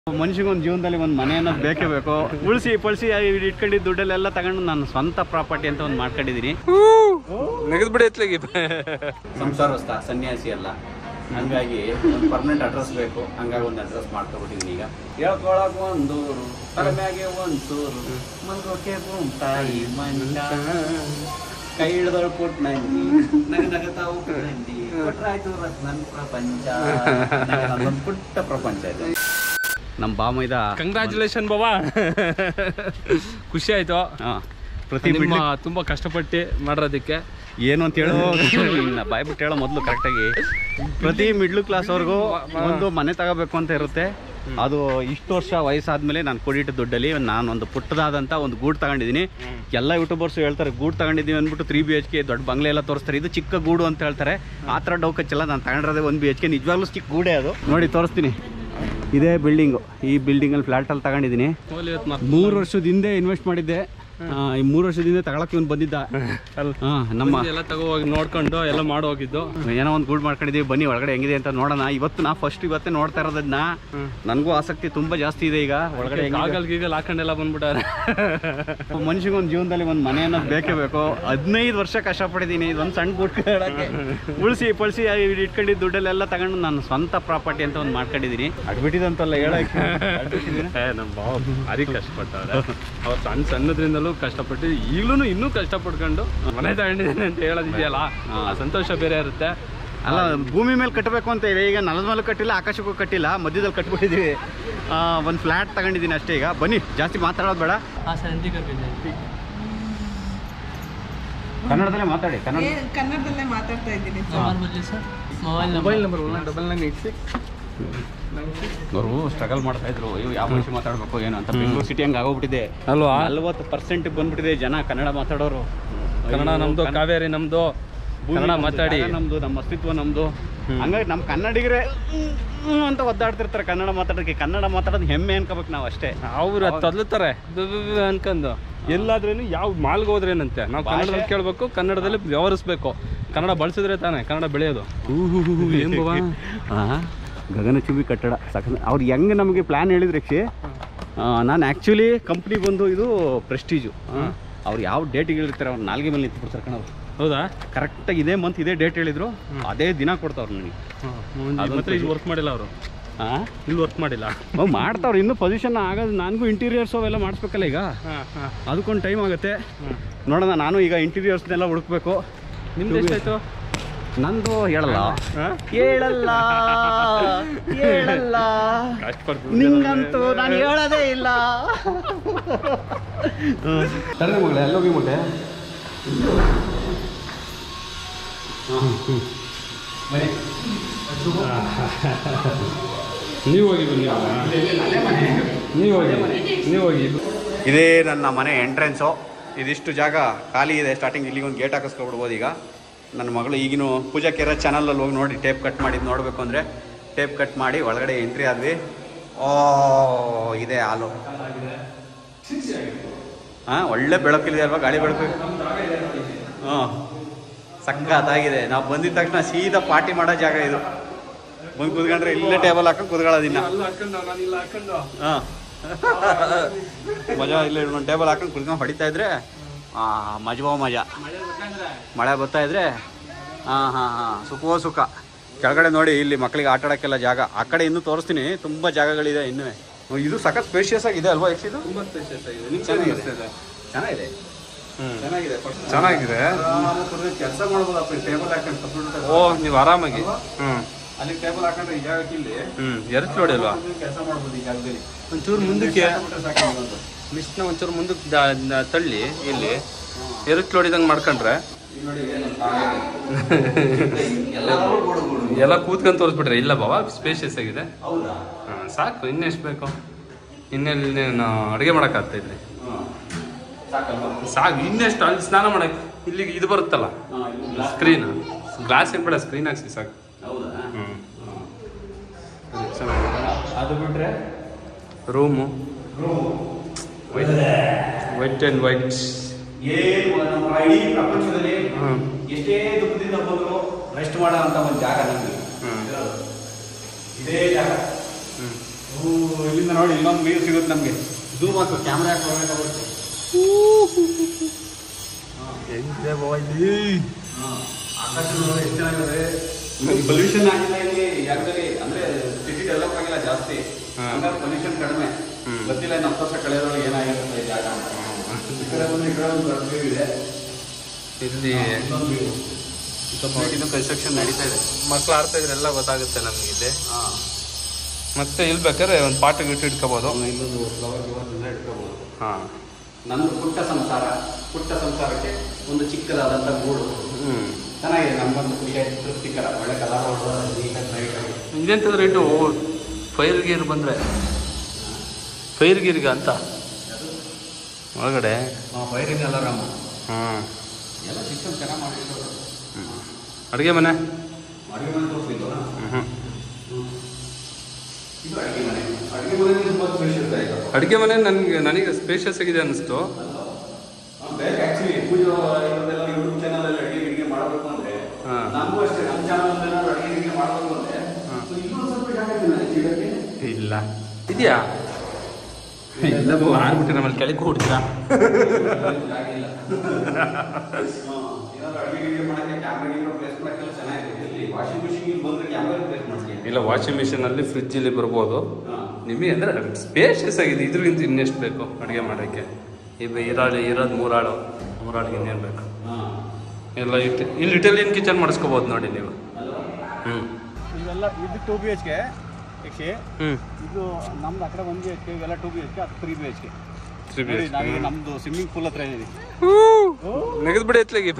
ಮನುಷ್ಯಗೊಂದು ಜೀವನದಲ್ಲಿ ಒಂದು ಮನೆ ಅನ್ನೋದು ಬೇಕೇ ಬೇಕು ಉಳಿಸಿ ಪಳಿಸಿ ಇಟ್ಕೊಂಡಿದ್ದ ದುಡ್ಡಲ್ಲೆಲ್ಲ ತಗೊಂಡು ನಾನು ಸ್ವಂತ ಪ್ರಾಪರ್ಟಿ ಅಂತ ಒಂದು ಮಾಡ್ಕೊಂಡಿದ್ದೀನಿ ನೆಗದ್ ಬಿಡಿ ಎತ್ಲಿಗೆ ಸಂಸಾರಸ್ಥ ಸನ್ಯಾಸಿ ಅಲ್ಲ ಹಂಗಾಗಿ ಒಂದು ಪರ್ಮನೆಂಟ್ ಅಡ್ರೆಸ್ ಬೇಕು ಹಂಗಾಗಿ ಒಂದು ಅಡ್ರೆಸ್ ಮಾಡ್ಕೊಬಿಟ್ಟಿದ್ದೀನಿ ಈಗ ಹೇಳ್ಕೊಳಕ್ ಒಂದೂರು ತಲೆಮ್ಯಾಗೆ ಒಂದು ಸೂರು ಮಲ್ಗೋಕೆ ತಾಯಿ ಮಂಡ ಕೈ ಹಿಡ್ದಳು ಕೊಟ್ ನಂದಿ ನಗ ನಗತಾವು ನಂದಿ ಕೊಟ್ರಾಯ್ತು ನನ್ನ ಪ್ರಪಂಚ ಒಂದು ಪುಟ್ಟ ಪ್ರಪಂಚ ಇದು ನಮ್ಮ ಬಾಮೈದ ಕಂಗ್ರ್ಯಾಚುಲೇಷನ್ ಬಾಬಾ ಖುಷಿ ಆಯ್ತು ಹಾ, ಪ್ರತಿ ನಿಮ್ಮ ಬಿಡ್ಲಿ- ತುಂಬಾ ಕಷ್ಟಪಟ್ಟು ಮಾಡಿರೋದಕ್ಕೆ ಏನು ಅಂತ ಹೇಳೋ ಬಾಯ್ ಬಿಟ್ಟು ಹೇಳೋ ಮೊದಲು ಕರೆಕ್ಟಾಗಿ ಪ್ರತಿ ಮಿಡ್ಲ್ ಕ್ಲಾಸ್ ಅವ್ರಿಗೂ ಒಂದು ಮನೆ ತಗೋಬೇಕು ಅಂತ ಇರುತ್ತೆ ಅದು ಇಷ್ಟು ವರ್ಷ ವಯಸ್ಸಾದ್ಮೇಲೆ ನಾನು ಕೊಡಿಟ್ಟು ದುಡ್ಡಲ್ಲಿ ನಾನು ಒಂದು ಪುಟ್ಟದಾದಂಥ ಒಂದು ಗೂಡು ತಗೊಂಡಿದ್ದೀನಿ ಎಲ್ಲ ಯೂಟ್ಯೂಬರ್ಸ್ ಹೇಳ್ತಾರೆ ಗೂಡು ತಗೊಂಡಿದ್ದೀವಿ ಅಂದ್ಬಿಟ್ಟು ತ್ರೀ ಬಿ ಎಚ್ ಕೆ ದೊಡ್ಡ ಬಂಗ್ಲೆ ಎಲ್ಲ ತೋರಿಸ್ತಾರೆ ಇದು ಚಿಕ್ಕ ಗೂಡು ಅಂತ ಹೇಳ್ತಾರೆ ಆ ಥರ ಡೌಕಚ್ಚಲ್ಲ ನಾನು ತಗೊಂಡಿರೋದೇ ಒಂದು ಬಿ ಎಚ್ ಕೆ ನಿಜವಾಗ್ಲೂ ಚಿಕ್ಕ ಗೂಡೇ ಅದು ನೋಡಿ ತೋರಿಸ್ತೀನಿ ಇದೇ ಬಿಲ್ಡಿಂಗು ಈ ಬಿಲ್ಡಿಂಗಲ್ಲಿ ಫ್ಲ್ಯಾಟಲ್ಲಿ ತಗೊಂಡಿದ್ದೀನಿ ಮೂರು ವರ್ಷದ ಹಿಂದೆ ಇನ್ವೆಸ್ಟ್ ಮಾಡಿದ್ದೆ ಆ, ಈ ಮೂರು ವರ್ಷದಿಂದ ತಗೊಳಕ್ಕೆ ಇವ್ನು ಬಂದಿದ್ದ ಹಾ, ನಮ್ಮ ಎಲ್ಲ ತಗೋ ಹೋಗಿ ನೋಡ್ಕೊಂಡು ಎಲ್ಲ ಮಾಡಿ ಹೋಗಿದ್ದು ಏನೋ ಒಂದು ಗೂಡ್ ಮಾಡ್ಕೊಂಡಿದೀವಿ ಬನ್ನಿ ಒಳಗಡೆ ಹೆಂಗಿದೆ ಅಂತ ನೋಡೋಣ ಇವತ್ತು ನಾ ಫಸ್ಟ್ ಇವತ್ತೇ ನೋಡ್ತಾ ಇರೋದನ್ನ ನನಗೂ ಆಸಕ್ತಿ ತುಂಬಾ ಜಾಸ್ತಿ ಇದೆ ಈಗ ಒಳಗಡೆ ಹೆಂಗಿದೆ? ಗಾಗಲ್ ಗೀಗಲ್ ಹಾಕೊಂಡೆಲ್ಲ ಬಂದ್ಬಿಟ್ಟಾರೆ ಮನುಷ್ಯಗೊಂದು ಜೀವನದಲ್ಲಿ ಒಂದು ಮನೆ ಅನ್ನೋದು ಬೇಕೇ ಬೇಕು ಹದಿನೈದು ವರ್ಷ ಕಷ್ಟಪಟ್ಟಿದ್ದೀನಿ ಇದೊಂದು ಸಣ್ಣ ಗೂಡ್ ಹೇಳಕ್ಕೆ ಉಳಿಸಿ ಪಳಿಸಿ ಇಟ್ಕೊಂಡಿದ್ದ ದುಡ್ಡಲ್ಲೆಲ್ಲ ತಗೊಂಡು ನಾನು ಸ್ವಂತ ಪ್ರಾಪರ್ಟಿ ಅಂತ ಒಂದು ಮಾಡ್ಕೊಂಡಿದ್ದೀನಿ ಅಡ್ಬಿಟ್ಟಿದಂತಲ್ಲ ಹೇಳಕ್ಕೆ ಅಡ್ಬಿಟ್ಟಿದ್ದೀನಿ ಏ ನಮ್ಮ ಬಾವ ಭಾರಿ ಕಷ್ಟಪಟ್ಟವ್ರೆ ಅವ್ರು ಸಣ್ಣ ಸಣ್ಣದ್ರಿಂದಲೂ ಕಷ್ಟಪಟ್ಟು ಈಗಲೂ ಇನ್ನೂ ಕಷ್ಟಪಟ್ಕೊಂಡು ಮನೆ ತಗೊಂಡಿದ್ದೇನೆ ಅಂತ ಹೇಳೋದಿದೆಯಲ್ಲ ಆ ಸಂತೋಷ ಬೇರೆ ಇರುತ್ತೆ ಅಲ್ಲ ಭೂಮಿ ಮೇಲೆ ಕಟ್ಟಬೇಕು ಅಂತ ಇದೆ ಈಗ ನೆಲದ ಮೇಲೆ ಕಟ್ಟಿಲ್ಲ ಆಕಾಶಕ್ಕೂ ಕಟ್ಟಿಲ್ಲ ಮಧ್ಯದಲ್ಲಿ ಕಟ್ಬಿಟ್ಟಿದ್ದೀವಿ ಒಂದು ಫ್ಲ್ಯಾಟ್ ತಗೊಂಡಿದ್ದೀನಿ ಅಷ್ಟೇ ಈಗ ಬನ್ನಿ ಜಾಸ್ತಿ ಮಾತಾಡೋದು ಬೇಡ ಕನ್ನಡದಲ್ಲೇ ಮಾತಾಡಿ ಕನ್ನಡ ಏ, ಕನ್ನಡದಲ್ಲೇ ಮಾತಾಡ್ತಾ ಇದ್ದೀನಿ mobile number one double nine eight six ಅವರು ಸ್ಟ್ರಗಲ್ ಮಾಡ್ತಾ ಇದ್ರು ಅಯ್ಯೋ ಯಾವ ಭಾಷೆ ಮಾತಾಡಬೇಕು ಏನು ಅಂತ ಬೆಂಗಳೂರು ಸಿಟಿ ಹಂಗೆ ಆಗೋಗ್ಬಿಟ್ಟಿದೆ ಅಲ್ವಾ ನಲ್ವತ್ತು ಪರ್ಸೆಂಟ್ ಬಂದ್ಬಿಟ್ಟಿದೆ ಜನ ಕನ್ನಡ ಮಾತಾಡೋರು ಕನ್ನಡ ಅಯ್ಯೋ, ನಮ್ದು ಕನ್ನಡ- ಕಾವೇರಿ ನಮ್ದು ಭೂಮಿ ಕನ್ನಡ ನಮ್ದು, ಮಾತಾಡಿ ಜಾಗ ನಮ್ದು ನಮ್ಮ ಅಸ್ತಿತ್ವ ನಮ್ದು ಹಂಗಾಗಿ ನಮ್ಮ ಕನ್ನಡಿಗರೇ ಹ್ಮ್, ಹ್ಮ್ ಅಂತ ಒದ್ದಾಡ್ತಿರ್ತಾರೆ ಕನ್ನಡ ಮಾತಾಡೋಕ್ಕೆ ಕನ್ನಡ ಮಾತಾಡೋದು ಹೆಮ್ಮೆ ಅನ್ಕೋಬೇಕು ನಾವು ಅಷ್ಟೇ ಅವ್ರು ತದ್ಲುತ್ತಾರೆ ಅನ್ಕೊಂಡು ಎಲ್ಲಾದ್ರೇನು ಯಾವ ಮಾಲ್ಗೆ ಹೋದ್ರೇನಂತೆ ನಾವು ಕನ್ನಡದಲ್ಲಿ ಕೇಳಬೇಕು ಕನ್ನಡದಲ್ಲಿ ವ್ಯವಹರಿಸ್ಬೇಕು ಕನ್ನಡ ಬಳಸಿದ್ರೆ ತಾನೇ ಕನ್ನಡ ಬೆಳೆಯೋದು ಏನ್ ಬಾಬಾ? ಗಗನಚುಂಬಿ ಕಟ್ಟಡ ಸಕ ಅವ್ರು ಹೆಂಗೆ ನಮಗೆ ಪ್ಲ್ಯಾನ್ ಹೇಳಿದ್ರು ಯಕ್ಷಿ ನಾನು ಆ್ಯಕ್ಚುಲಿ ಕಂಪ್ನಿ ಬಂದು ಇದು ಪ್ರೆಸ್ಟೀಜು ಅವ್ರು ಯಾವ ಡೇಟಿಗೆ ಹೇಳಿರ್ತಾರೆ ಅವ್ರು ನಾಲ್ಗೆ ಮೇಲೆ ನಿಂತು ಬಿಡ್ತಾರೆ ಕಣ ಅವ್ರು ಹೌದಾ ಕರೆಕ್ಟಾಗಿ ಇದೇ ಮಂತ್ ಇದೇ ಡೇಟ್ ಹೇಳಿದ್ರು ಅದೇ ದಿನ ಕೊಡ್ತಾವ್ರು ನನಗೆ ಅದೊಂದು ಮತ್ತೆ ಇಲ್ಲಿ ವರ್ಕ್ ಮಾಡಿಲ್ಲ ಅವರು ಹಾಂ ಇಲ್ಲಿ ವರ್ಕ್ ಮಾಡಿಲ್ಲ ಮಾಡ್ತಾವ್ರು ಇನ್ನೂ ಪೊಸಿಷನ್ ಆಗೋದು ನನಗೂ ಇಂಟೀರಿಯರ್ಸ್ ಅವೆಲ್ಲ ಮಾಡಿಸ್ಬೇಕಲ್ಲ ಈಗ ಅದಕ್ಕೊಂದು ಟೈಮ್ ಆಗುತ್ತೆ ನೋಡೋಣ ನಾನು ಈಗ ಇಂಟೀರಿಯರ್ಸ್ನೆಲ್ಲ ಹುಡುಕ್ಬೇಕು ನಿಮ್ದು ಎಷ್ಟಾಯ್ತು ನಂದು ಹೇಳಲ್ಲ ಹೇಳಲ್ಲ ಹೇಳಲ್ಲ ನಿಂಗಂತೂ ನಾನು ಹೇಳೋದೇ ಇಲ್ಲ ತರಲೆ ಮಗಳೇ ಅಲ್ಲೋಗಿ ಮುಟ್ಟೆ ನೀವು ಹೋಗಿ ಬನ್ನಿ ನೀವು ಹೋಗಿ ನೀವು ಹೋಗಿ ಇದೇ ನನ್ನ ಮನೆ ಎಂಟ್ರೆನ್ಸು ಇದಿಷ್ಟು ಜಾಗ ಖಾಲಿ ಇದೆ ಸ್ಟಾರ್ಟಿಂಗ್ ಇಲ್ಲಿಗೆ ಒಂದು ಗೇಟ್ ಹಾಕಿಸ್ಕೊಬಿಡ್ಬೋದು ಈಗ ನನ್ನ ಮಗಳು ಈಗಿನ ಪೂಜಾ ಕೆರ ಚಾನಲಲ್ಲಿ ಹೋಗಿ ನೋಡಿ ಟೇಪ್ ಕಟ್ ಮಾಡಿದ್ದು ನೋಡಬೇಕು ಅಂದರೆ ಟೇಪ್ ಕಟ್ ಮಾಡಿ ಒಳಗಡೆ ಎಂಟ್ರಿ ಆದ್ವಿ ಓ ಇದೆ ಹಾಲು ಹಾಂ ಒಳ್ಳೆ ಬೆಳಕಿದೆ ಅಲ್ವಾ ಗಾಳಿ ಬೆಳಕು ಹಾಂ ಸಕ್ಕತ್ತಾಗಿದೆ ನಾವು ಬಂದಿದ ತಕ್ಷಣ ಸೀದಾ ಪಾರ್ಟಿ ಮಾಡೋ ಜಾಗ ಇದು ಬಂದು ಕೂತ್ಕೊಂಡ್ರೆ ಇಲ್ಲೇ ಟೇಬಲ್ ಹಾಕೊಂಡು ಕೂತ್ಕೊಳ್ಳೋದಿನ್ನ ಹಾಂ ಮಜಾ ಇಲ್ಲ ಒಂದು ಟೇಬಲ್ ಹಾಕೊಂಡು ಕುತ್ಕೊಂಡು ಹೊಡಿತಾ ಇದ್ರೆ ಆ ಮಜವೋ ಮಜಾ ಮಳೆ ಬರ್ತಾ ಇದ್ರೆ ಹಾಂ ಹಾಂ ಹಾಂ ಸುಖವೋ ಸುಖ ಕೆಳಗಡೆ ನೋಡಿ ಇಲ್ಲಿ ಮಕ್ಕಳಿಗೆ ಆಟ ಆಡೋಕ್ಕೆಲ್ಲ ಜಾಗ ಆ ಕಡೆ ಇನ್ನೂ ತೋರಿಸ್ತೀನಿ ತುಂಬ ಜಾಗಗಳಿದೆ ಇನ್ನೂ ಇದು ಸಖತ್ ಸ್ಪೇಷಿಯಸ್ ಆಗಿದೆ ಅಲ್ವಾ ಎಕ್ಸ್ ಇದು ತುಂಬ ಸ್ಪೇಷಿಯಸ್ ಆಗಿದೆ ಚೆನ್ನಾಗಿದೆ ಚೆನ್ನಾಗಿದೆ ಚೆನ್ನಾಗಿದೆ ಚೆನ್ನಾಗಿದೆ ಕೆಲಸ ಮಾಡ್ಬೋದಪ್ಪ ಟೇಬಲ್ ಹಾಕೊಂಡು ಕಂಪ್ಯೂಟರ್ ಓ ನೀವು ಆರಾಮಾಗಿ ಹ್ಞೂ ಅಲ್ಲಿ ಟೇಬಲ್ ಹಾಕೊಂಡ್ರೆ ಈ ಜಾಗಕ್ಕೆ ಇಲ್ಲಿ ಹ್ಞೂ ಎರಚ್ ನೋಡಿ ಅಲ್ವಾ ಕೆಲಸ ಮಾಡ್ಬೋದು ಈ ಜಾಗದಲ್ಲಿ ಒಂಚೂರು ಮುಂದಕ್ಕೆ ಸಾಕು ಇನ್ನೊಂದು. ಮಿಸ್ನ ಒಂಚೂರು ಮುಂದಕ್ಕೆ ದ- ದ- ತಳ್ಳಿ ಇಲ್ಲಿ ಎರಚ್ ನೋಡಿದಂಗೆ ಮಾಡ್ಕೊಂಡ್ರೆ ಈಗ ನೋಡಿ ಏನಂತ ಆಗಿದೆ. ಎಲ್ಲರೂ ಗೂಡು ಗೂಡು. ಎಲ್ಲ ಕೂತ್ಕೊಂಡು ತೋರಿಸ್ಬಿಟ್ರೆ ಇಲ್ಲ ಬಾವ ಸ್ಪೇಷಿಯಸ್ ಆಗಿದೆ ಹೌದಾ ಹಾಂ ಸಾಕು ಇನ್ನೆಷ್ಟು ಬೇಕು ಇನ್ನೆಲ್ಲಿ ನಾವು ಅಡುಗೆ ಮಾಡೋಕ್ಕಾಗ್ತಾ ಇದ್ರಿ ಹ್ಮ್. ಸಾಕಲ್ವಾ ಸಾಕು ಇನ್ನೆಷ್ಟು ಅಲ್ಲಿ ಸ್ನಾನ ಮಾಡಕ್ಕೆ ಇಲ್ಲಿಗೆ ಇದು ಬರುತ್ತಲ್ಲ ಹಾ, ಇದು glass. ಸ್ಕ್ರೀನ್ ಗ್ಲಾಸ್ ಏನು ಬೇಡ ಸ್ಕ್ರೀನ್ ಹಾಕ್ಸಿ ಸಾಕು ಹೌದಾ ಹ್ಞೂ ಅದು ಬಿಟ್ರೆ room white white and white ಏನು ನಮ್ಮ ಇಡೀ ಪ್ರಪಂಚದಲ್ಲಿ ಹ್ಮ್. ಎಷ್ಟೇ ದುಃಖದಿಂದ ಬಂದ್ರು ರೆಸ್ಟ್ ಮಾಡೋ ಅಂತ ಒಂದು ಜಾಗ ನಮಗೆ ಹ್ಮ್. ಇದೇ ಜಾಗ ಹ್ಞೂ ಇಲ್ಲಿಂದ ನೋಡಿ ಇನ್ನೊಂದು ವ್ಯೂ ಸಿಗುತ್ತೆ ನಮಗೆ ಝೂಮ್ ಹಾಕು ಕ್ಯಾಮ್ರಾ ಹಾಕಿ ಹೋಗ್ಬೇಕಾಗುತ್ತೆ ಆಕಾಶ ನೋಡಿ ಎಷ್ಟು ಚೆನ್ನಾಗಿದೆ ಪೊಲ್ಯೂಷನ್ ಆಗಿಲ್ಲ ಇಲ್ಲಿ ಯಾಕಂದ್ರೆ ಅಂದ್ರೆ ಸಿಟಿ ಡೆವಲಪ್ ಆಗಿಲ್ಲ ಜಾಸ್ತಿ ಹಂಗಾಗಿ ಪೊಲ್ಯೂಷನ್ ಕಡಿಮೆ ಗೊತ್ತಿಲ್ಲ ಇನ್ನು ಹತ್ತು ವರ್ಷ ಕಳೆಯೋದ್ರೊಳಗೆ ಏನಾಗಿರುತ್ತೆ ಈ ಜಾಗ ಅಂತ. ಈ ಕಡೆ ಒಂದು ಈ ಕಡೆ ಒಂದು ದೊಡ್ಡ view ಇದೆ ಇಲ್ಲಿ ಇನ್ನೊಂದು view. ಕಂಪ್ಲೀಟ್ ಇದು ಕನ್ಸ್ಟ್ರಕ್ಷನ್ ನಡೀತಾ ಇದೆ ಮಕ್ಳು ಆಡ್ತಾ ಇದ್ರೆ ಎಲ್ಲ ಗೊತ್ತಾಗುತ್ತೆ ನಮ್ಗೆ ಇಲ್ಲಿ ಹಾಂ ಮತ್ತೆ ಇಲ್ಲಿ ಬೇಕಾದ್ರೆ ಒಂದು ಪಾಟ್ ಗಿಟ್ಟು ಇಟ್ಕೋಬೋದು ಇಲ್ಲೊಂದು ಫ್ಲವರ್ ಗಿವರ್ ಇಟ್ಕೋಬಹುದು ಹಾಂ ನಂದು ಪುಟ್ಟ ಸಂಸಾರ ಪುಟ್ಟ ಸಂಸಾರಕ್ಕೆ ಒಂದು ಚಿಕ್ಕದಾದಂಥ ಗೂಡು ಹ್ಞೂ ಚೆನ್ನಾಗಿದೆ ನಮ್ಗೊಂದು ಖುಷಿ ಆಯ್ತು ತೃಪ್ತಿಕರ ಒಳ್ಳೆ ಕಲರ್ ನೀಟಾಗಿ ನೈಟಾಗಿ ಇದೆಂತಂದ್ರೆ ರೇಟು ಫೈರ್ ಗೀರ್ ಬಂದರೆ ಫೈರ್ ಗೀರ್ಗ ಅಂತ ಒಳಗಡೆ ಬೈರಿನ ಅಲಾರಾಮು ಹಾಂ ಎಲ್ಲ ಸಿಸ್ಟಮ್ ಚೆನ್ನಾಗಿ ಮಾಡಿದ್ರು ಅಡುಗೆ ಮನೆ ಅಡುಗೆ ಮನೆ ತೋರಿಸಿಲ್ವಾ ಹ್ಞೂ ಇದು ಅಡುಗೆ ಮನೆ ಅಡುಗೆ ಮನೆ ತುಂಬ ಸ್ಪೆಷಲ್ ಆಯ್ತು ಅಡುಗೆ ಮನೆ ನನಗೆ ನನಗೆ ಸ್ಪೇಷಿಯಸ್ ಆಗಿದೆ ಅನ್ನಿಸ್ತು ಬೇರೆ ಆ್ಯಕ್ಚುಲಿ ಪೂಜೆ ಇವತ್ತೆಲ್ಲ ಯೂಟ್ಯೂಬ್ ಚಾನಲಲ್ಲಿ ಅಡುಗೆ ಗಿಡಿಗೆ ಮಾಡಬೇಕು ಅಂದರೆ ಹಾ. ನಮಗೂ ಅಷ್ಟೇ ನಮ್ಮ ಚಾನಲ್ ಏನಾದ್ರು ಅಡುಗೆ ಗಿಡಿಗೆ ಮಾಡಬೇಕು ಅಂದರೆ ಹಾ. ಇನ್ನೊಂದು ಸ್ವಲ್ಪ ಜಾಗ ಇದೆ ನನಗೆ ಇಡಕ್ಕೆ ಇಲ್ಲ ಇದೆಯಾ ಇಲ್ಲ ಮಾಡ್ಬಿಟ್ಟು ನಮ್ಮಲ್ಲಿ ಕೆಳಗೆ ಕೊಡ್ತೀರಾ ಜಾಗ ಇಲ್ಲ ಏನಾದ್ರು ಅಡುಗೆ ಗಿಡಿಗೆ ಮಾಡೋಕ್ಕೆ ಕ್ಯಾಮ್ರಾ ಗಿಮ್ರಾ ಪ್ಲೇಸ್ ಮಾಡೋಕ್ಕೆಲ್ಲ ಚೆನ್ನಾಗಿದೆ ಇಲ್ಲಿ ವಾಷಿಂಗ್ ಮಿಷಿನ್ ಇಲ್ಲಿ ಬಂದರೆ ಕ್ಯಾಮ್ರಾ ಪ್ಲೇಸ್ ಮಾಡ್ತೀನಿ ಇಲ್ಲ ವಾಷಿಂಗ್ ಮಿಷಿನಲ್ಲಿ ಫ್ರಿಜ್ಜಲ್ಲಿ ಬರ್ಬೋದು ಹಾಂ ನಿಮಗೆ ಅಂದರೆ ಸ್ಪೇಷಿಯಸ್ ಆಗಿದೆ ಇದ್ರಿಗಿಂತ ಇನ್ನೆಷ್ಟು ಬೇಕು ಅಡುಗೆ ಮಾಡೋಕ್ಕೆ ಈಗ ಇರಾಳು ಇರೋದು ಮೂರಾಳು ಮೂರಾಳಿಗೆ ಇನ್ನೇನು ಬೇಕು ಹಾಂ ಎಲ್ಲ ಇಟ್ಟು ಇಲ್ಲಿ ಇಟಾಲಿಯನ್ ಕಿಚನ್ ಮಾಡಿಸ್ಕೋಬೋದು ನೋಡಿ ನೀವು ಹ್ಞೂ ಇವೆಲ್ಲ ಇದು ಟೂ ಬಿ ಎಚ್ ಕೆ ಯಕ್ಷಿ ಹ್ಞೂ ಇದು ನಮ್ದು ಆ ಕಡೆ ಒಂದು ಬಿ ಎಚ್ ಕೆ ಇವೆಲ್ಲ ಟೂ ಬಿ ಎಚ್ ಕೆ ಅದು three B H K three B ನೋಡಿ ನಾವೀಗ ನಮ್ದು ಸ್ವಿಮ್ಮಿಂಗ್ ಪೂಲ್ ಹತ್ರ ಇದೀವಿ ನೆಗೆದು ಬಿಡಿ ಎತ್ಲಾಗಿ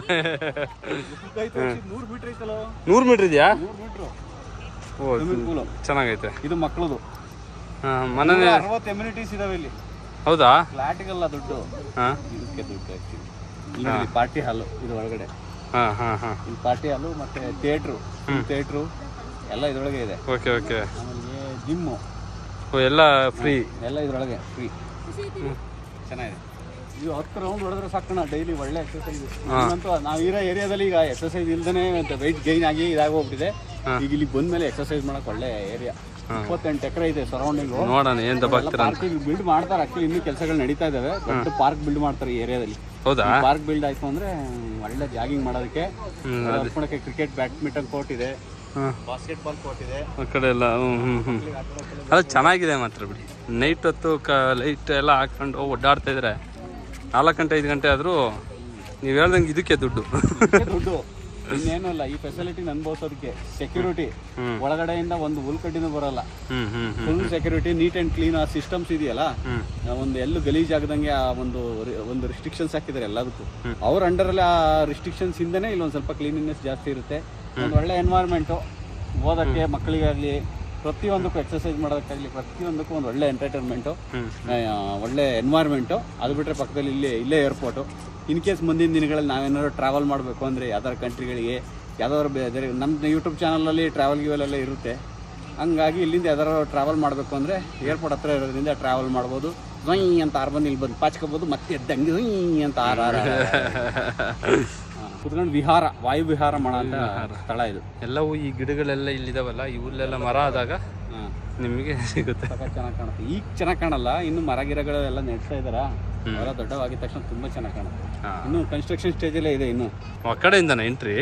ನೂರು ಮೀಟರ್ ಐತಲ್ಲ ನೂರು ಮೀಟ್ರ್ ಇದೆಯಾ ನೂರು ಮೀಟ್ರು ಓ ಸ್ವಿಮ್ಮಿಂಗ್ ಪೂಲು ಚೆನ್ನಾಗೈತೆ ಇದು ಮಕ್ಕಳದು ಹಾಂ ಮನೆ ಅರವತ್ತು ಎಮ್ಯುನಿಟೀಸ್ ಇದಾವೆ ಇಲ್ಲಿ ಹೌದಾ ಫ್ಲಾಟಿಗೆಲ್ಲ ದುಡ್ಡು ಹಾಂ ಇದಕ್ಕೆ ದುಡ್ಡು ಆ್ಯಕ್ಚುಲಿ ಪಾರ್ಟಿ ಹಾಲು ಇದು ಒಳಗಡೆ ಹಾಂ ಹಾಂ ಹಾಂ ಇಲ್ಲಿ ಪಾರ್ಟಿ ಹಾಲು ಮತ್ತೆ ಥಿಯೇಟ್ರು ಥಿಯೇಟ್ರು ಎಲ್ಲ ಇದರೊಳಗೆ ಇದೆ ಓಕೆ ಓಕೆ ಆಮೇಲೆ ಜಿಮ್ಮು ಓ ಎಲ್ಲ ಫ್ರೀ ಎಲ್ಲ ಇದರೊಳಗೆ ಫ್ರೀ ಚೆನ್ನಾಗಿದೆ ಇದು ಹತ್ತು ರೌಂಡ್ ಹೊಡೆದ್ರೆ ಸಾಕಣ ಡೈಲಿ ಒಳ್ಳೆ ಎಕ್ಸಸೈಸ್ ಅಂತೂ ನಾವು ಇರೋ ಏರಿಯಾದಲ್ಲಿ ಈಗ ಎಕ್ಸಸೈಸ್ ಇಲ್ದೇ ವೆಯ್ಟ್ ಗೈನ್ ಆಗಿ ಇದಾಗೋಗ್ಬಿಟ್ಟಿದೆ ಈಗ ಇಲ್ಲಿ ಬಂದ್ಮೇಲೆ ಎಕ್ಸಸೈಸ್ ಮಾಡಕ್ ಒಳ್ಳೆ ಏರಿಯಾ ಇಪ್ಪತ್ತೆಂಟು ಎಕರೆ ಇದೆ ಸರೌಂಡಿಂಗು ನೋಡೋಣ ಏನು ದಬ್ಬಾಗ್ತೀರ ಅಂತ ಪಾರ್ಕ್ ಬಿಲ್ಡ್ ಮಾಡ್ತಾರೆ ಆಕ್ಚುಲಿ ಇನ್ನೂ ಕೆಲಸಗಳು ನಡೀತಾ ಇದಾವೆ ದೊಡ್ಡ ಪಾರ್ಕ್ ಬಿಲ್ಡ್ ಮಾಡ್ತಾರೆ ಈ ಏರಿಯಾದಲ್ಲಿ ಹೌದಾ ಪಾರ್ಕ್ ಬಿಲ್ಡ್ ಆಯ್ತು ಅಂದ್ರೆ ಒಳ್ಳೆ ಜಾಗಿಂಗ್ ಮಾಡೋದಕ್ಕೆ ಹಚ್ಕೊಳಕ್ಕೆ ಕ್ರಿಕೆಟ್ ಬ್ಯಾಡ್ಮಿಂಟನ್ ಕೋರ್ಟ್ ಇದೆ ಹಾಂ ಬಾಸ್ಕೆಟ್ ಬಾಲ್ ಕೋರ್ಟ್ ಇದೆ ಆ ಕಡೆ ಎಲ್ಲ ಹ್ಞೂ ಹ್ಞೂ ಹ್ಞೂ ಅದು ಚೆನ್ನಾಗಿದೆ ಮಾತ್ರ ಬಿಡಿ ನೈಟ್ ಹೊತ್ತು ಕ ಲೈಟ್ ಎಲ್ಲ ಹಾಕ್ಕೊಂಡು ಓಡಾಡ್ತಾ ಇದ್ರೆ ನಾಲ್ಕು ಗಂಟೆ ಐದು ಗಂಟೆ ಆದರೂ ನೀವು ಹೇಳ್ದಂಗೆ ಇದಕ್ಕೆ ದುಡ್ಡು ಇದಕ್ಕೆ ದುಡ್ಡು ಇನ್ನೇನು ಇಲ್ಲ ಈ ಫೆಸಿಲಿಟಿ ಅನ್ಭವಿಸೋದಕ್ಕೆ ಸೆಕ್ಯೂರಿಟಿ ಹ್ಮ್. ಒಳಗಡೆಯಿಂದ ಒಂದು ಹುಲ್ಕಡ್ಡಿನೂ ಬರಲ್ಲ ಹ್ಞೂ ಹ್ಞೂ ಹ್ಞೂ full security neat and clean ಆ ಸಿಸ್ಟಮ್ಸ್ ಇದೆಯಲ್ಲ ಹ್ಞೂ ಆ ಒಂದು ಎಲ್ಲೂ ಗಲೀಜಾಗದಂಗೆ ಆ ಒಂದು ರಿ- ಒಂದು ರಿಸ್ಟ್ರಿಕ್ಷನ್ಸ್ ಹಾಕಿದ್ದಾರೆ ಎಲ್ಲದಕ್ಕೂ ಅವ್ರ ಅಂಡರಲ್ಲಿ ಆ ರಿಸ್ಟ್ರಿಕ್ಷನ್ಸ್ ಇಂದನೇ ಇಲ್ಲೊಂದು ಸ್ವಲ್ಪ ಕ್ಲೀನಿನೆಸ್ ಜಾಸ್ತಿ ಇರುತ್ತೆ ಒಂದು ಒಳ್ಳೆ ಎನ್ವೈರ್ಮೆಂಟು ಓದಕ್ಕೆ ಮಕ್ಕಳಿಗಾಗಲಿ ಪ್ರತಿಯೊಂದಕ್ಕೂ ಎಕ್ಸಸೈಸ್ ಮಾಡೋದಕ್ಕಾಗಲಿ ಪ್ರತಿಯೊಂದಕ್ಕೂ ಒಂದು ಒಳ್ಳೆ ಎಂಟರ್ಟೈನ್ಮೆಂಟು ಹ್ಮ್. ಒಳ್ಳೆ ಎನ್ವೈರ್ಮೆಂಟು ಅದು ಬಿಟ್ಟರೆ ಪಕ್ಕದಲ್ಲಿ ಇಲ್ಲೇ ಇಲ್ಲೇ ಏರ್ಪೋರ್ಟು ಇನ್ ಕೇಸ್ ಮುಂದಿನ ದಿನಗಳಲ್ಲಿ ನಾವೇನಾದ್ರು ಟ್ರಾವೆಲ್ ಮಾಡಬೇಕು ಅಂದರೆ ಯಾವ್ದಾದ್ರು ಕಂಟ್ರಿಗಳಿಗೆ ಯಾವ್ದಾದ್ರು ಬೇರೆ ನಮ್ಮ ಯೂಟ್ಯೂಬ್ ಚಾನಲಲ್ಲಿ ಟ್ರಾವೆಲ್ ಗಿವೆಲ್ಲ ಇರುತ್ತೆ ಹಂಗಾಗಿ ಇಲ್ಲಿಂದ ಯಾವ್ದಾರು ಟ್ರಾವೆಲ್ ಮಾಡಬೇಕು ಅಂದರೆ ಏರ್ಪೋರ್ಟ್ ಹತ್ರ ಇರೋದ್ರಿಂದ ಟ್ರಾವೆಲ್ ಮಾಡ್ಬೋದು ಜ್ವಯ್ ಅಂತ ಆರ್ ಬಂದು ಇಲ್ಲಿ ಬಂದು ಪಾಚ್ಕೋಬೋದು ಮತ್ತೆ ಎದ್ದಂಗೆ ಜ್ವಯ್ ಅಂತ ಆರ್ ಆರ್ ಕುತ್ಕೊಂಡು ವಿಹಾರ ವಾಯು ವಿಹಾರ ಮಾಡೋ ಅಂತ ಸ್ಥಳ ಇದು ಎಲ್ಲವೂ ಈ ಗಿಡಗಳೆಲ್ಲ ಇಲ್ಲಿದಾವಲ್ಲ ಇವಲ್ಲೆಲ್ಲ ಮರ ಆದಾಗ ಹಾಂ ನಿಮಗೆ ಸಿಗುತ್ತೆ ಸಖತ್ ಚೆನ್ನಾಗಿ ಕಾಣುತ್ತೆ ಈಗ ಚೆನ್ನಾಗಿ ಕಾಣಲ್ಲ ಇನ್ನು ಮರ ಗಿಡಗಳೆಲ್ಲ ನೆಡ್ತಾ ಇದಾರ ಅವೆಲ್ಲ ದೊಡ್ಡವಾಗಿದ ತಕ್ಷಣ ತುಂಬಾ ಚೆನ್ನಾಗಿ ಕಾಣುತ್ತೆ ಹಾಂ ಇನ್ನು ಕನ್ಸ್ಟ್ರಕ್ಷನ್ ಸ್ಟೇಜಲ್ಲೇ ಇದೆ ಇನ್ನು ಆ ಕಡೆಯಿಂದನ ಎಂಟ್ರಿ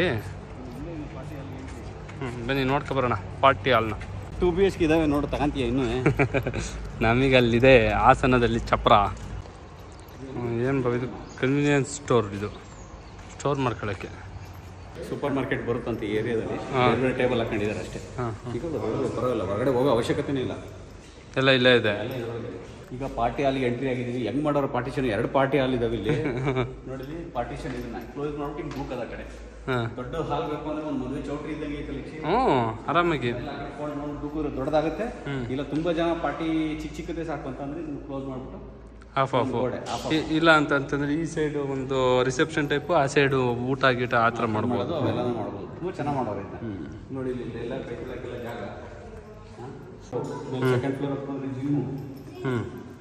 ಹ್ಞೂ ಬನ್ನಿ ನೋಡ್ಕೊ ಬರೋಣ ಪಾರ್ಟಿ ಹಾಲ್ನ ಟೂ ಬಿ ಎಚ್ ಕೆ ಇದಾವೆ ನೋಡು ತಗಂತೀಯ ಇನ್ನು ನಮಗೆ ಅಲ್ಲಿದೆ ಹಾಸನದಲ್ಲಿ ಚಪ್ರ ಏನು ಇದು ಕನ್ವೀನಿಯನ್ಸ್ ಸ್ಟೋರ್ ಇದು ಸ್ಟೋರ್ ಮಾಡ್ಕೊಳ್ಳೋಕ್ಕೆ ಸೂಪರ್ ಮಾರ್ಕೆಟ್ ಬರುತ್ತಂತ ಈ ಏರಿಯಾದಲ್ಲಿ ಹಾ. ಬೇರೆ ಬೇರೆ ಟೇಬಲ್ ಹಾಕೊಂಡಿದ್ದಾರೆ ಅಷ್ಟೇ ಹಾಂ ಈಗ ಹೊರಗಡೆ ಪರವಾಗಿಲ್ಲ ಹೊರಗಡೆ ಹೋಗೋ ಅವಶ್ಯಕತೆನೇ ಇಲ್ಲ ಎಲ್ಲ ಇಲ್ಲೇ ಇದೆ ಈಗ ಪಾರ್ಟಿ ಹಾಲಿಗೆ ಎಂಟ್ರಿ ಆಗಿದ್ದೀವಿ ಹೆಂಗ್ ಮಾಡೋರು ಪಾರ್ಟಿಷನ್ ಎರಡು ಪಾರ್ಟಿ ಹಾಲ್ ಇದಾವೆ ಇಲ್ಲಿ ನೋಡಿದ್ವಿ ಪಾರ್ಟಿಷನ್ ಇದನ್ನ ಕ್ಲೋಸ್ ಮಾಡ್ಬಿಟ್ಟು ಹಿಂಗ್ ಬುಕ್ ಅದ ಕಡೆ ಹಾಂ ದೊಡ್ಡ ಹಾಲ್ ಬೇಕು ಅಂದ್ರೆ ಒಂದು ಮದುವೆ ಚೌಟ್ರಿ ಇದ್ದಂಗೆ ಐತೆ ಲಕ್ಷಿ ಹ್ಞೂ ಆರಾಮಾಗಿ ದೂಕೂರು ದೊಡ್ಡದಾಗುತ್ತೆ ಇಲ್ಲ ತುಂಬಾ ಜನ ಪಾರ್ಟಿ ಚಿಕ್ಕ ಚಿಕ್ಕದೇ ಸಾಕು ಅಂತಂದ್ರೆ ಇದನ್ನ ಕ್ಲೋಸ್ ಮಾಡ್ಬಿಟ್ಟು ಆಫ್ ಆಫ್ ಗೋಡೆ ಆಫ್ ಇಲ್ಲ ಅಂತಂತಂದ್ರೆ ಈ ಸೈಡು ಒಂದು ರಿಸೆಪ್ಷನ್ ಟೈಪು ಆ ಸೈಡು ಊಟ ಗೀಟ ಆ ಥರ ಮಾಡ್ಬೋದು ಮಾಡೋದು ಅವೆಲ್ಲನೂ ಮಾಡ್ಬೋದು ತುಂಬ ಚೆನ್ನಾಗಿ ಮಾಡೋರು ಇದನ್ನ ನೋಡಿ ಇಲ್ಲಿ ಎಲ್ಲ ಕೈಗೆಲ್ಲ ಜಾಗ ಸೆಕೆಂಡ್ ಫ್ಲೋರ್ ಬಂದ್ರೆ ಜಿಮ್ಮು ಹ್ಞೂ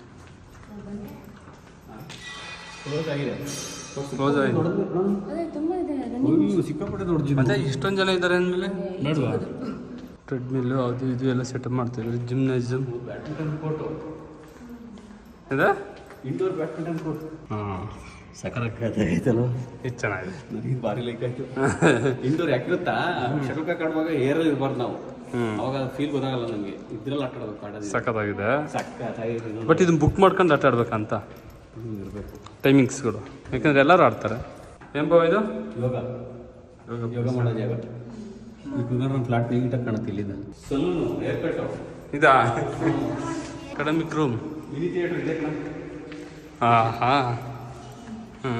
ಕ್ಲೋಸ್ ಆಗಿದೆ ಕ್ಲೋಸ್ ಆಯ್ತು ಅದೇ ತುಂಬ ಇದೆ ಅಯ್ಯೋ, ಸಿಕ್ಕಾಪಟ್ಟೆ ದೊಡ್ಡ ಜಿಮ್ ಮತ್ತೆ ಇಷ್ಟೊಂದು ಜನ ಇದ್ದಾರೆ ಅಂದಮೇಲೆ ಬೇಡವಾ ಟ್ರೆಡ್ಮಿಲ್ಲು ಅದು ಇದು ಎಲ್ಲ ಸೆಟಪ್ ಮಾಡ್ತಿದ್ರು ಜಿಮ್ನಾಸಿಯಮ್ ಬ್ಯಾಡ್ಮಿಂಟನ್ ಕೋರ್ಟು ಇದೆ ಇಂಡೋರ್ ಬ್ಯಾಡ್ಮಿಂಟನ್ ಕೋರ್ಟ್ ಹಾಂ ಸಕರಾಗೈತಲ್ಲ ಇದು ಚೆನ್ನಾಗಿದೆ ನನಗೆ ಭಾರಿ ಲೈಕ್ ಆಯ್ತು ಇಂಡೋರ್ ಯಾಕೆ ಗೊತ್ತಾ ಶಟಲ್ ಕಾಕ್ ಆಡುವಾಗ ಏರಲ್ಲಿ ಇರಬಾರ್ದು ನಾವು ಅವಾಗ ಫೀಲ್ ಗೊತ್ತಾಗಲ್ಲ ನನಗೆ ಇದ್ರಲ್ಲಿ ಆಟ ಆಡೋದು ಆಡೋದು ಸಖತ್ತಾಗಿದೆ ಸಕ್ಕ ಬಟ್ ಇದನ್ನ ಬುಕ್ ಮಾಡ್ಕೊಂಡು ಆಟ ಆಡ್ಬೇಕಂತ ಇರಬೇಕು ಟೈಮಿಂಗ್ಸ್ಗಳು ಯಾಕಂದ್ರೆ ಎಲ್ಲರೂ ಆಡ್ತಾರೆ ಏನ್ ಬಾವ ಇದು ಯೋಗ ಯೋಗ ಮಾಡೋ ಜಾಗ ಈ ಕುಂದರ್ ಫ್ಲಾಟ್ ನೀಟಾಗಿ ಕಾಣುತ್ತೆ ಇಲ್ಲಿಂದ ಸಲೂನು ಹೇರ್ ಕಟ್ ಇದಾ ಅಕಾಡೆಮಿಕ್ ರೂಮ್ ಮಿನಿ ಥಿಯೇಟರ್ ಇದೆ ಕಣ ಹಾಂ ಹಾಂ ಹ್ಞೂ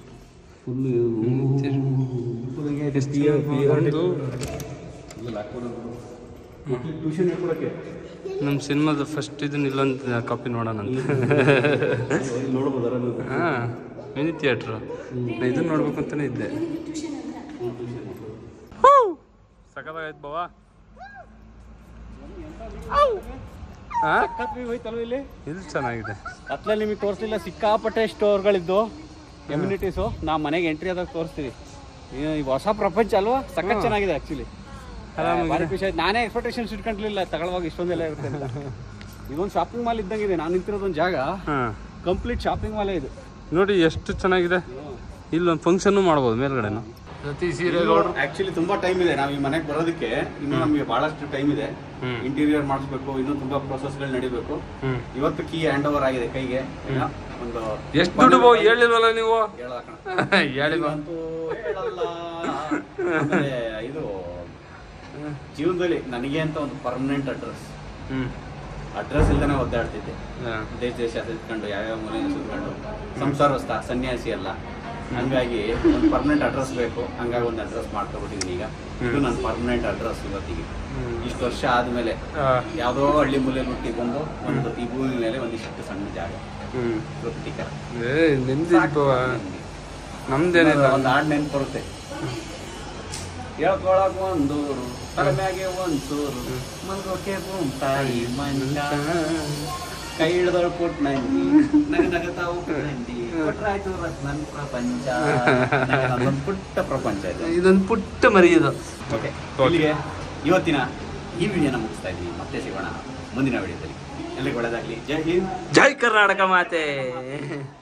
ಟ್ಯೂಷನ್ ಹೇಳ್ಕೊಡಕ್ಕೆ ನಮ್ಮ ಸಿನಿಮಾದ ಫಸ್ಟ್ ಇದನ್ನ ಇಲ್ಲೊಂದು ಕಾಪಿ ನೋಡೋಣ ಅಂತ ನೋಡ್ಬೋದಾರ ಹಾಂ ಮಿನಿ ಥಿಯೇಟ್ರು ಇದನ್ನ ನೋಡ್ಬೇಕು ಅಂತಾನೆ ಇದ್ದೆ ಸಖತ್ತಾಗೈತೆ ಬಾವಾ ಹಾಂ ಹೋಯ್ತಲ್ವ ಇಲ್ಲಿ ಇಲ್ಲಿ ಚೆನ್ನಾಗಿದೆ ಅತ್ಲಲ್ಲಿ ನಿಮಗೆ ತೋರಿಸಲಿಲ್ಲ ಸಿಕ್ಕಾಪಟ್ಟೆ ಸ್ಟೋರ್ಗಳಿದ್ದು ಎಮ್ಯುನಿಟೀಸು ನಾ ಮನೆಗೆ ಎಂಟ್ರಿ ಆದಾಗ ತೋರಿಸ್ತೀವಿ ಈ- ಈ ಹೊಸ ಪ್ರಪಂಚ ಅಲ್ವಾ ಸಖತ್ ಚೆನ್ನಾಗಿದೆ ಆ್ಯಕ್ಚುಲಿ ಭಾರಿ ಖುಷಿ ಆಯ್ತು ನಾನೇ ಎಕ್ಸ್ಪೆಕ್ಟೇಷನ್ಸ್ ಇಟ್ಕೊಂಡಿರ್ಲಿಲ್ಲ ತಗೊಳ್ಳುವಾಗ ಇಷ್ಟೊಂದೆಲ್ಲ ಇರುತ್ತೆ ಅಂತ ಇದೊಂದು ಶಾಪಿಂಗ್ ಮಾಲ್ ಇದ್ದಂಗಿದೆ ನಾನು ನಿಂತಿರೋದೊಂದು ಜಾಗ ಹಾಂ ಕಂಪ್ಲೀಟ್ ಶಾಪಿಂಗ್ ಮಾಲೇ ಇದು ನೋಡಿ ಎಷ್ಟು ಚೆನ್ನಾಗಿದೆ ಇಲ್ಲೊಂದು ಫಂಕ್ಷನ್ನು ಮಾಡ್ಬೋದು ಮೇಲ್ಗಡೆನು ಪ್ರತಿ ಸೀರೆಗಳು ಆಕ್ಚುಲಿ ತುಂಬಾ ಟೈಮ್ ಇದೆ ನಾವು ಈ ಮನೆಗೆ ಬರೋದಕ್ಕೆ ಇನ್ನು ನಮಗೆ ಬಹಳಷ್ಟು ಟೈಮ್ ಇದೆ ಹ್ಮ್. ಇಂಟೀರಿಯರ್ ಮಾಡಿಸ್ಬೇಕು ಇನ್ನೂ ತುಂಬಾ ಗಳು ನಡಿಬೇಕು ಹ್ಮ್ ಇವತ್ತು ಕೀ ಹ್ಯಾಂಡ್ ಓವರ್ ಆಗಿದೆ ಕೈಗೆ ಏನೋ ಒಂದು ಎಷ್ಟು ದುಡ್ಡು ಬಾವು ಹೇಳಿಲ್ವಲ್ಲ ನೀವು ಹೇಳಲ್ಲ ಕಣ. ಹೇಳಿ ಬಾ ಅಂತೂ ಹೇಳಲ್ಲ ಆಮೇಲೆ ಇದು ಜೀವನದಲ್ಲಿ ನನಗೆ ಅಂತ ಒಂದು ಪರ್ಮನೆಂಟ್ ಅಡ್ರೆಸ್ ಹ್ಞೂ ಅಡ್ರೆಸ್ ಇಲ್ದೇನೆ ಒದ್ದಾಡ್ತಿದ್ದೆ ಹಾಂ ದೇಶ ದೇಶ ಸುತ್ಕೊಂಡು ಯಾವ್ಯಾವ ಮೂಲೆ ಸುತ್ಕೊಂಡು ಸಂಸಾರಸ್ಥ ಸನ್ಯಾಸಿ ಅಲ್ಲ ಹಂಗಾಗಿ ಒಂದು ಪರ್ಮನೆಂಟ್ ಅಡ್ರೆಸ್ ಬೇಕು ಹಂಗಾಗಿ ಒಂದು ಅಡ್ರೆಸ್ ಮಾಡ್ಕೊಬಿಟ್ಟಿದ್ದೀನಿ ಈಗ ಇದು ನನ್ನ ಪರ್ಮನೆಂಟ್ ಅಡ್ರೆಸ್ ಇವತ್ತಿಗೆ ಇಷ್ಟು ವರ್ಷ ಆದ್ಮೇಲೆ ಯಾವುದೋ ಹಳ್ಳಿ ಮೂಲೆಯಲ್ಲಿ ಹುಟ್ಟಿ ಬಂದು ಒಂದು ಈ ಭೂಮಿ ಮೇಲೆ ಒಂದಿಷ್ಟು ಸಣ್ಣ ಜಾಗ ಹ್ಞೂ ತೃಪ್ತಿಕರ ಏ ನಿಮ್ದು ನಮ್ದೇನಿಲ್ಲ ಒಂದು ಹಾಡು ನೆನ್ಪು ಬರುತ್ತೆ ಹೇಳ್ಕೊಳಕ್ ಒಂದೂರು ತಲೆ ಮ್ಯಾಗೆ ಒಂಚೂರು ಮಲ್ಗೋಕೆ ತಾಯಿ ಮಂಚ ಕೈ ಹಿಡ್ದಳು ಪುಟ್ ನಂದಿ ನಗ ನಗತಾವು ನಂದಿ ಕೊಟ್ರಾಯ್ತು ನನ್ನ ಪ್ರಪಂಚ ಒಂದು ಪುಟ್ಟ ಪ್ರಪಂಚ ಇದು ಇದೊಂದು ಪುಟ್ಟ ಮರಿ ಇದು ಓಕೆ ಇಲ್ಲಿಗೆ ಇವತ್ತಿನ ಈ ವಿಡಿಯೋನ ಮುಗಿಸ್ತಾ ಇದ್ದೀನಿ ಮತ್ತೆ ಸಿಗೋಣ ಮುಂದಿನ ವಿಡಿಯೋದಲ್ಲಿ ಎಲ್ಲಿಗೆ ಒಳ್ಳೆದಾಗ್ಲಿ ಜೈ ಹಿಂದ್ ಜೈ ಕರ್ನಾಟಕ ಮಾತೆ